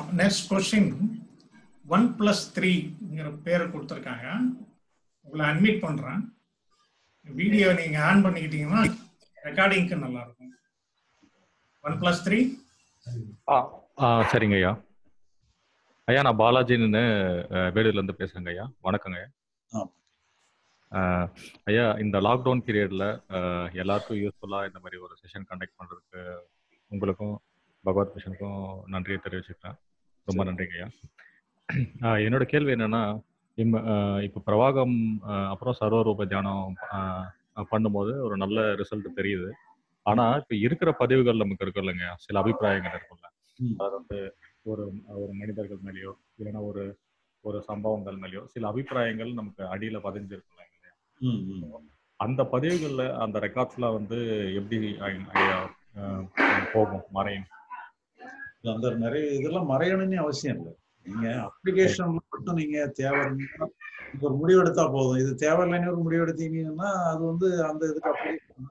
Next question one plus த்ரீங்கிற பேரை கொடுத்துருக்காங்க உங்களை அட்மிட் பண்றேன் வீடியோ நீங்க ஆன் பண்ணிக்கிட்டீங்கன்னா ரெக்கார்டிங்க்கு நல்லா இருக்கும் ஒன் பிளஸ் த்ரீ ஆ ஆ சரிங்க ஐயா ஐயா நான் பாலாஜின்னு அஹ், வேலூர்லேருந்து பேசுகிறேங்க ஐயா வணக்கங்க ஐயா ஆ. அஹ், ஐயா இந்த லாக்டவுன் பீரியடில் எல்லாருக்கும் யூஸ்ஃபுல்லாக இந்த மாதிரி ஒரு செஷன் கண்டக்ட் பண்ணுறதுக்கு உங்களுக்கும் பகவத் மிஷனுக்கும் நன்றியை தெரிவிச்சுக்கிறேன் ரொம்ப நன்றிங்க ஐயா அஹ், என்னோட கேள்வி என்னன்னா இம் அஹ், இப்போ பிரவாகம் அஹ், அப்புறம் சர்வரூப தியானம் அஹ், பண்ணும்போது ஒரு நல்ல ரிசல்ட் தெரியுது ஆனா இப்போ இருக்கிற பதிவுகள் நமக்கு இருக்கு இல்லைங்க சில அபிப்பிராயங்கள் இருக்குல்ல ம். அது வந்து ஒரு ஒரு மனிதர்கள் மேலேயோ இல்லைன்னா ஒரு ஒரு சம்பவங்கள் மேலேயோ சில அபிப்பிராயங்கள் நமக்கு அடியில பதிஞ்சிருக்குல்ல இல்லையா ம், ம். அந்த பதிவுகள்ல அந்த ரெக்கார்ட்ஸ்ல வந்து எப்படி ஐ- ஐயா, அஹ், போகும் மறையும் அந்த நிறைய இதெல்லாம் மறையணும்னு அவசியம் இல்லை நீங்க அப்ளிகேஷன் மட்டும் நீங்க தேவை இருந்தா நீங்க ஒரு முடிவு எடுத்தா போதும் இது தேவையில்லைன்னு ஒரு முடிவு எடுத்தீங்கன்னா அது வந்து அந்த இதுக்கு அப்ளிகேஷன்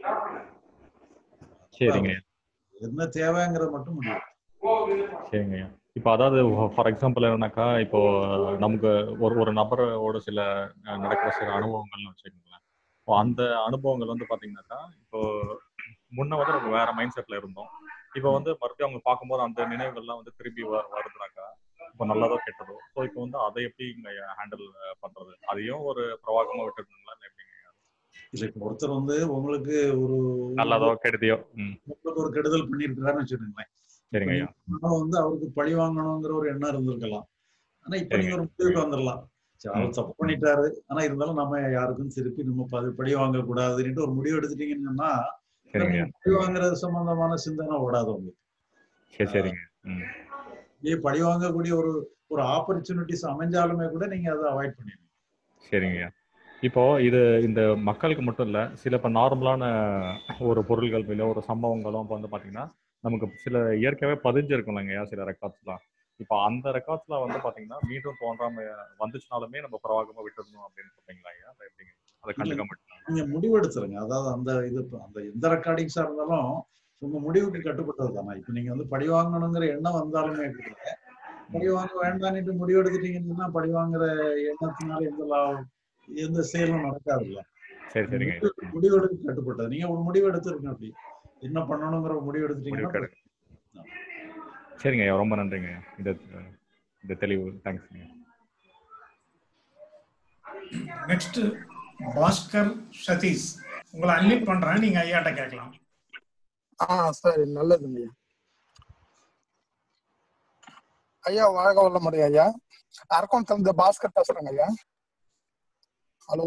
சரிங்க ஐயா, என்ன தேவைங்கிறத மட்டும் முடிவு சரிங்க ஐயா இப்போ அதாவது ஃபார் எக்ஸாம்பிள் என்னன்னாக்கா இப்போ நமக்கு ஒரு ஒரு நபரோட சில அஹ், நடக்கிற சில அனுபவங்கள்னு வச்சுக்கோங்களேன் இப்போ அந்த அனுபவங்கள் வந்து பாத்தீங்கன்னாக்கா இப்போ முன்ன வந்து நம்ம வேற மைண்ட் செட்ல இருந்தோம் இப்போ வந்து மறுபடியும் அவங்க பார்க்கும்போது அந்த நினைவுகள்லாம் வந்து திரும்பி வ- வருதுனாக்கா இப்போ நல்லதோ கெட்டதோ ஸோ இப்போ வந்து அதை எப்படி ஹேண்டில் பண்றது அதையும் ஒரு பிரவாகமா விட்டுருந்தீங்களா இல்லை எப்படிங்க இல்லை இப்ப ஒருத்தர் வந்து உங்களுக்கு ஒரு நல்லதோ கெடுதியோ ம் உங்களுக்கு ஒரு கெடுதல் பண்ணிருக்கிறாருன்னு வச்சுக்கோங்களேன் சரிங்க ஐயா ஆனா வந்து அவருக்கு பழி வாங்கணுங்கிற ஒரு எண்ணம் இருந்திருக்கலாம் ஆனா இப்ப நீங்க ஒரு முடிவுக்கு வந்துடலாம் சரி, அவர் தப்பு பண்ணிட்டாரு ஆனா இருந்தாலும் நம்ம யாருக்கும் திருப்பி நம்ம ப- பழி வாங்க கூடாதுன்னுட்டு ஒரு முடிவு எடுத்துட்டீங்கன்னா சரிங்க ஐயா பழி வாங்குறது சம்பந்தமான சிந்தனை ஓடாது உங்களுக்கு சரி சரிங்க ம் இதே பழி வாங்கக்கூடிய ஒரு ஒரு ஆப்பர்ச்சுனிட்டிஸ் அமைஞ்சாலுமே கூட நீங்க அதை அவாய்ட் பண்ணிடுங்க சரிங்கய்யா இப்போ இது இந்த மக்களுக்கு மட்டும் இல்ல சில இப்போ நார்மலான ஒரு பொருள்கள் மேலே ஒரு சம்பவங்களும் இப்போ வந்து பாத்தீங்கன்னா நமக்கு சில இயற்கையாவே பதிஞ்சிருக்கும்லங்கய்யா சில ரெக்கார்ட்ஸ்லாம் இப்போ அந்த ரெக்கார்ட்ஸ்லாம் வந்து பாத்தீங்கன்னா மீண்டும் தோன்றாம வந்துச்சுனாலுமே நம்ம பிரவாகமா விட்டுடணும் அப்படின்னு சொல்றீங்களா ஐயா அதை எப்படிங்க அதை கண்டுக்க மாட்டேங்க நீங்க முடிவு எடுத்துருங்க அதாவது அந்த இது இப்ப அந்த எந்த ரெக்கார்டிங்ஸா இருந்தாலும் உங்க முடிவுக்கு கட்டுப்பட்டது தானே இப்ப நீங்க வந்து பழி வாங்கணுங்கிற எண்ணம் வந்தாலுமே கூட பழி வாங்க வேண்டாம்னுட்டு முடிவு எடுத்துட்டீங்கன்னா பழி வாங்குற எண்ணத்தினால எந்த லாபம் எந்த செயலும் நடக்காது இல்ல சரி சரிங்க ஐயா. ம். முடிவெடுக்க கட்டுப்பட்டது நீங்க ஒரு முடிவு எடுத்துருங்க அப்படி என்ன பண்ணணுங்கிற ஒரு முடிவு முடிவு எடுத்துட்டீங்கன்னா கெடுக்க சரிங்க ஐயா ரொம்ப நன்றிங்க ஐயா இந்த இந்த தெளிவு தேங்க்ஸ்ங்க நெக்ஸ்ட் பாஸ்கர் சதீஷ் உங்களை அட்மிட் பண்றேன் நீங்க ஐயாட்ட கேட்கலாம் ஆ சரி நல்லதுங்க ஐயா ஐயா வாழ்க வல்ல முடியும் ஐயா அரக்கோணம் தகுந்த பாஸ்கர் பேசுறேங்க ஐயா ஹலோ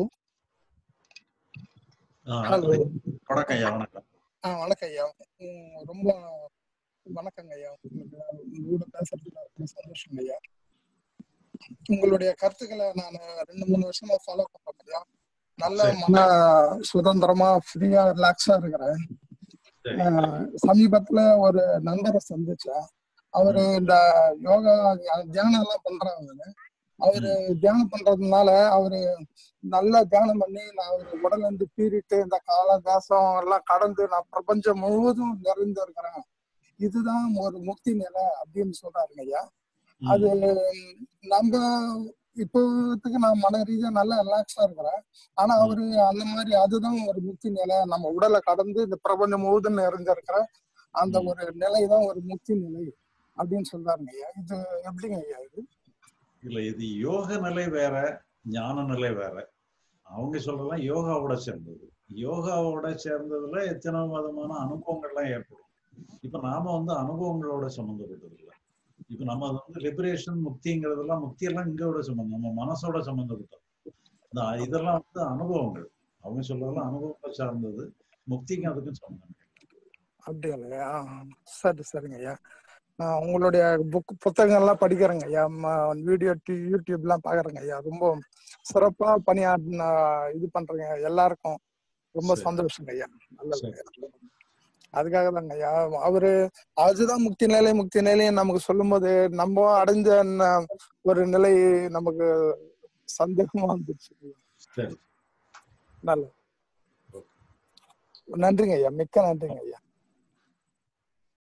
ஆ, ஹலோ வணக்கம் ஐயா வணக்கம் ஆ வணக்கம் ஐயா உம், ரொம்ப வணக்கங்க ஐயா உங்களுக்கு உங்களோட பேசுறதுல ரொம்ப சந்தோஷம் ஐயா உங்களுடைய கருத்துக்களை நான் ரெண்டு மூணு வருஷமா ஃபாலோ பண்றேன் ஐயா நல்ல சரி. மன சுதந்திரமா ஃப்ரீயா ரிலாக்ஸா இருக்கிறேன் சரி ஆஹ் சமீபத்துல ஒரு நண்பரை சந்திச்சேன் அவரு இந்த யோகா தியானம் எல்லாம் பண்றாங்க அவரு தியானம் பண்றதுனால அவரு நல்லா தியானம் பண்ணி நான் ஒரு உடல்ல இருந்து பீறிட்டு இந்த கால தேசம் எல்லாம் கடந்து நான் பிரபஞ்சம் முழுவதும் நிறைந்து இருக்கிறேன் இதுதான் ஒரு முக்தி நிலை அப்படின்னு சொல்றாருங்க ஐயா ம். அது நம்ம இப்போத்துக்கு நான் மன ரீதியா நல்லா ரிலாக்ஸா இருக்கிறேன் ஆனா அவரு அந்த மாதிரி அதுதான் ஒரு முக்தி நிலை நம்ம உடலை கடந்து இந்த பிரபஞ்சம் முழுவதும் நிறைஞ்சிருக்கிற அந்த ம். ஒரு நிலை தான் ஒரு முக்தி நிலை அப்படின்னு சொல்றாருங்க ஐயா இது எப்படிங்க ஐயா இது இல்ல இது யோக நிலை வேற ஞான நிலை வேற அவங்க சொல்றதெல்லாம் யோகாவோட சேர்ந்தது யோகாவோட சேர்ந்ததுல எத்தனை விதமான அனுபவங்கள்லாம் ஏற்படும் இப்ப நாம வந்து அனுபவங்களோட சம்மந்தப்பட்டது இல்லை இப்ப நம்ம அது வந்து லிபரேஷன் முக்திங்கிறதெல்லாம் முக்தி எல்லாம் இங்கோட சம்பந்தம் நம்ம மனசோட சம்மந்தப்பட்டது இந்த இதெல்லாம் வந்து அனுபவங்கள் அவங்க சொல்றதெல்லாம் அனுபவத்தை சார்ந்தது முக்திக்கும் அதுக்கும் சம்பந்தம் கிடையாது. அப்படிங்களா ஐயா சரி சரிங்க ஐயா நான் உங்களுடைய புக் புத்தகங்கள்லாம் படிக்கிறேங்க ஐயா வீடியோ யூடியூப் எல்லாம் பாக்குறேங்க ஐயா ரொம்ப சிறப்பா பணியாற்றின இது பண்றேங்க எல்லாருக்கும் ரொம்ப சரி. சந்தோஷங்க ஐயா நல்லது சரி. ஐயா. அதுக்காக தாங்க ஐயா அவரு அதுதான் முக்தி நிலை முக்தி நிலைன்னு நமக்கு சொல்லும்போது நம்ம அடைஞ்ச ந- ஒரு நிலை நமக்கு சந்தேகமா வந்துச்சு சரி நல்லது நன்றிங்க ஐயா மிக்க நன்றிங்க ஐயா